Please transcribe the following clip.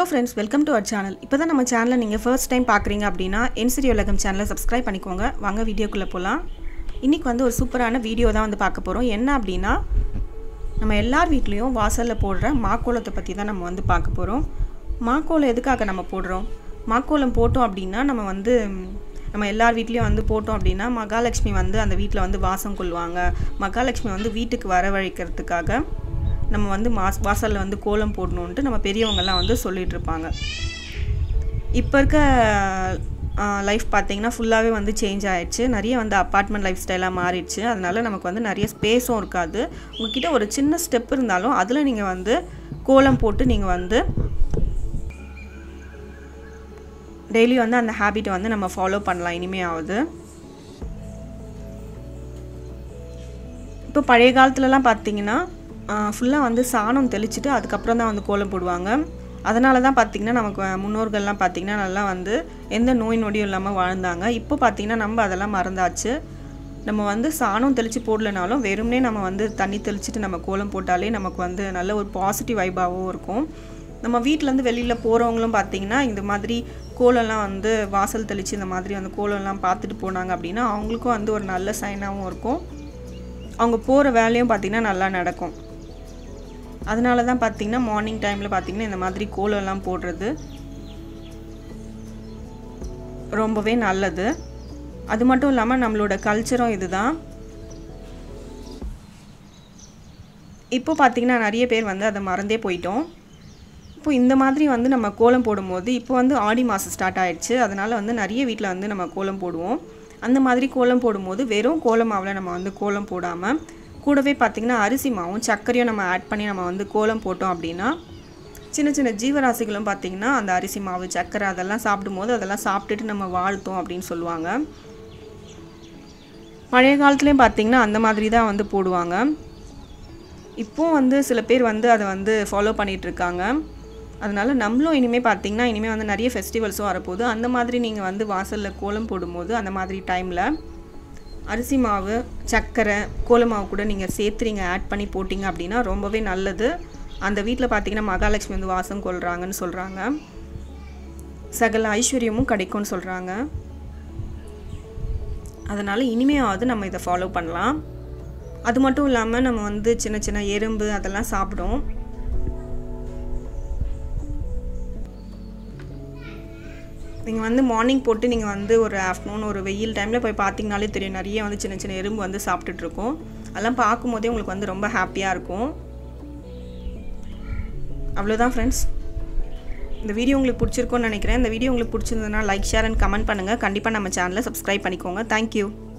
hello friends welcome to our channel இப்போ தான் நம்ம சேனலை நீங்கள் ஃபர்ஸ்ட் டைம் பார்க்குறீங்க அப்படின்னா என்சிரி உலகம் சேனலை சப்ஸ்கிரைப் பண்ணிக்கோங்க வாங்க வீடியோக்குள்ளே போகலாம் இன்றைக்கி வந்து ஒரு சூப்பரான வீடியோ தான் வந்து பார்க்க போகிறோம் என்ன அப்படின்னா நம்ம எல்லார் வீட்லேயும் வாசலில் போடுற மாக்கோலத்தை பற்றி தான் நம்ம வந்து பார்க்க போகிறோம் மாக்கோலம் எதுக்காக நம்ம போடுறோம் மாக்கோலம் போட்டோம் அப்படின்னா நம்ம வந்து ம், நம்ம எல்லார் வீட்லேயும் வந்து போட்டோம் அப்படின்னா மகாலட்சுமி வந்து அந்த வீட்டில் வந்து வாசம் கொள்வாங்க மகாலட்சுமி வந்து வீட்டுக்கு வரவழைக்கிறதுக்காக நம்ம வந்து மாஸ் வாசலில் வந்து கோலம் போடணுன்ட்டு நம்ம பெரியவங்கெல்லாம் வந்து சொல்லிட்டு இருப்பாங்க இப்போ இருக்க லைஃப் பார்த்தீங்கன்னா ஃபுல்லாகவே வந்து சேஞ்ச் ஆயிடுச்சு நிறைய வந்து அப்பார்ட்மெண்ட் லைஃப் ஸ்டைலாக மாறிடுச்சு அதனால நமக்கு வந்து நிறைய ஸ்பேஸும் இருக்காது உங்ககிட்ட ஒரு சின்ன ஸ்டெப் இருந்தாலும் அதில் நீங்கள் வந்து கோலம் போட்டு நீங்கள் வந்து டெய்லி வந்து அந்த ஹேபிட்டை வந்து நம்ம ஃபாலோ பண்ணலாம் இனிமையாவது இப்போ பழைய காலத்துலலாம் பார்த்தீங்கன்னா ஃபுல்லாக வந்து சாணம் தெளிச்சிட்டு அதுக்கப்புறம் தான் வந்து கோலம் போடுவாங்க அதனால தான் பார்த்தீங்கன்னா நமக்கு முன்னோர்கள்லாம் பார்த்தீங்கன்னா நல்லா வந்து எந்த நோய் நொடியும் இல்லாமல் வாழ்ந்தாங்க இப்போ பார்த்தீங்கன்னா நம்ம அதெல்லாம் மறந்தாச்சு நம்ம வந்து சாணம் தெளித்து போடலனாலும் வெறுமனே நம்ம வந்து தண்ணி தெளிச்சிட்டு நம்ம கோலம் போட்டாலே நமக்கு வந்து நல்ல ஒரு பாசிட்டிவ் வைபாகவும் இருக்கும் நம்ம வீட்டிலேருந்து வெளியில் போகிறவங்களும் பார்த்தீங்கன்னா இந்த மாதிரி கோலம்லாம் வந்து வாசல் தெளித்து இந்த மாதிரி வந்து கோலம்லாம் பார்த்துட்டு போனாங்க அப்படின்னா அவங்களுக்கும் வந்து ஒரு நல்ல சைனாகவும் இருக்கும் அவங்க போகிற வேலையும் பார்த்திங்கன்னா நல்லா நடக்கும் அதனால தான் பார்த்திங்கன்னா மார்னிங் டைமில் பார்த்திங்கன்னா இந்த மாதிரி கோலம்லாம் போடுறது ரொம்பவே நல்லது அது மட்டும் இல்லாமல் நம்மளோட கல்ச்சரும் இதுதான் இப்போ பார்த்திங்கன்னா நிறைய பேர் வந்து அதை மறந்தே போயிட்டோம் இப்போ இந்த மாதிரி வந்து நம்ம கோலம் போடும்போது இப்போ வந்து ஆடி மாதம் ஸ்டார்ட் ஆயிடுச்சு அதனால் வந்து நிறைய வீட்டில் வந்து நம்ம கோலம் போடுவோம் அந்த மாதிரி கோலம் போடும்போது வெறும் கோலம் மாவில் நம்ம வந்து கோலம் போடாமல் கூடவே பார்த்திங்கன்னா அரிசி மாவும் சர்க்கரையும் நம்ம ஆட் பண்ணி நம்ம வந்து கோலம் போட்டோம் அப்படின்னா சின்ன சின்ன ஜீவராசிகளும் பார்த்திங்கன்னா அந்த அரிசி மாவு சர்க்கரை அதெல்லாம் சாப்பிடும்போது அதெல்லாம் சாப்பிட்டுட்டு நம்ம வாழ்த்தோம் அப்படின்னு சொல்லுவாங்க பழைய காலத்துலேயும் பார்த்திங்கன்னா அந்த மாதிரி தான் வந்து போடுவாங்க இப்போ வந்து சில பேர் வந்து அதை வந்து ஃபாலோ பண்ணிகிட்ருக்காங்க அதனால் நம்மளும் இனிமேல் பார்த்தீங்கன்னா இனிமேல் வந்து நிறைய ஃபெஸ்டிவல்ஸும் வரப்போகுது அந்த மாதிரி நீங்கள் வந்து வாசலில் கோலம் போடும்போது அந்த மாதிரி டைமில் அரிசி மாவு சர்க்கரை கோல மாவு கூட நீங்கள் சேர்த்து நீங்கள் ஆட் பண்ணி போட்டிங்க அப்படின்னா ரொம்பவே நல்லது அந்த வீட்டில் பார்த்தீங்கன்னா மகாலட்சுமி வந்து வாசம் கொள்கிறாங்கன்னு சொல்கிறாங்க சகல ஐஸ்வர்யமும் கிடைக்கும்னு சொல்கிறாங்க அதனால் இனிமையாவது நம்ம இதை ஃபாலோ பண்ணலாம் அது மட்டும் இல்லாமல் நம்ம வந்து சின்ன சின்ன எறும்பு அதெல்லாம் சாப்பிடும் நீங்கள் வந்து மார்னிங் போட்டு நீங்கள் வந்து ஒரு ஆஃப்டர்நூன் ஒரு வெயில் டைமில் போய் பார்த்தீங்கனாலே தெரியும் நிறைய வந்து சின்ன சின்ன எறும்பு வந்து சாப்பிட்டுட்ருக்கோம் அதெல்லாம் பார்க்கும்போதே உங்களுக்கு வந்து ரொம்ப ஹாப்பியாக இருக்கும் அவ்வளோதான் ஃப்ரெண்ட்ஸ் இந்த வீடியோ உங்களுக்கு பிடிச்சிருக்கும்னு நினைக்கிறேன் இந்த வீடியோ உங்களுக்கு பிடிச்சிருந்ததுன்னா லைக் ஷேர் அண்ட் கமெண்ட் பண்ணுங்கள் கண்டிப்பாக நம்ம சேனலை சப்ஸ்கிரைப் பண்ணிக்கோங்க தேங்க்யூ